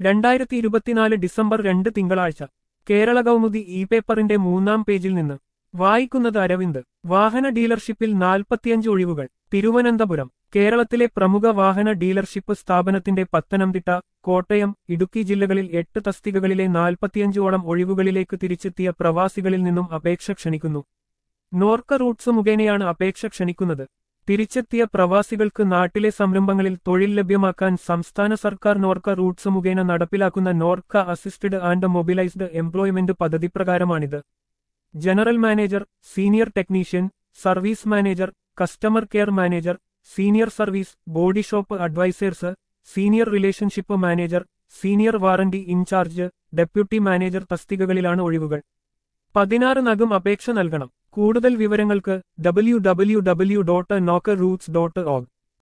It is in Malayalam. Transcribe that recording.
രണ്ടായിരത്തി ഇരുപത്തിനാല് ഡിസംബർ രണ്ട് തിങ്കളാഴ്ച കേരള കൗമുദി ഇ പേപ്പറിന്റെ മൂന്നാം പേജിൽ നിന്ന് വായിക്കുന്നത് അരവിന്ദ് വാഹന ഡീലർഷിപ്പിൽ നാൽപ്പത്തിയഞ്ച് ഒഴിവുകൾ തിരുവനന്തപുരം കേരളത്തിലെ പ്രമുഖ വാഹന ഡീലർഷിപ്പ് സ്ഥാപനത്തിന്റെ പത്തനംതിട്ട കോട്ടയം ഇടുക്കി ജില്ലകളിൽ എട്ട് തസ്തികകളിലെ നാൽപ്പത്തിയഞ്ചോളം ഒഴിവുകളിലേക്ക് തിരിച്ചെത്തിയ പ്രവാസികളിൽ നിന്നും അപേക്ഷ ക്ഷണിക്കുന്നു നോർക്ക റൂട്ട്സ് മുഖേനയാണ് അപേക്ഷ ക്ഷണിക്കുന്നത് തിരിച്ചെത്തിയ പ്രവാസികൾക്ക് നാട്ടിലെ സംരംഭങ്ങളിൽ തൊഴിൽ ലഭ്യമാക്കാൻ സംസ്ഥാന സർക്കാർ നോർക്ക റൂട്ട്സ് മുഖേന നടപ്പിലാക്കുന്ന NORKA assisted and mobilised employment പദ്ധതി പ്രകാരമാണിത് general manager senior technician service manager customer care manager senior service body shop advisors senior relationship manager senior warranty in-charge deputy manager തസ്തികകളിലാണ് ഒഴിവുകൾ പതിനാറ് നഗം അപേക്ഷ നൽകണം കൂടുതൽ വിവരങ്ങൾക്ക് ഡബ്ല്യു ഡബ്ല്യു ഡബ്ല്യു ഡോട്ട് നോക്കർ റൂട്ട്സ് ഡോട്ട് ഓഗ്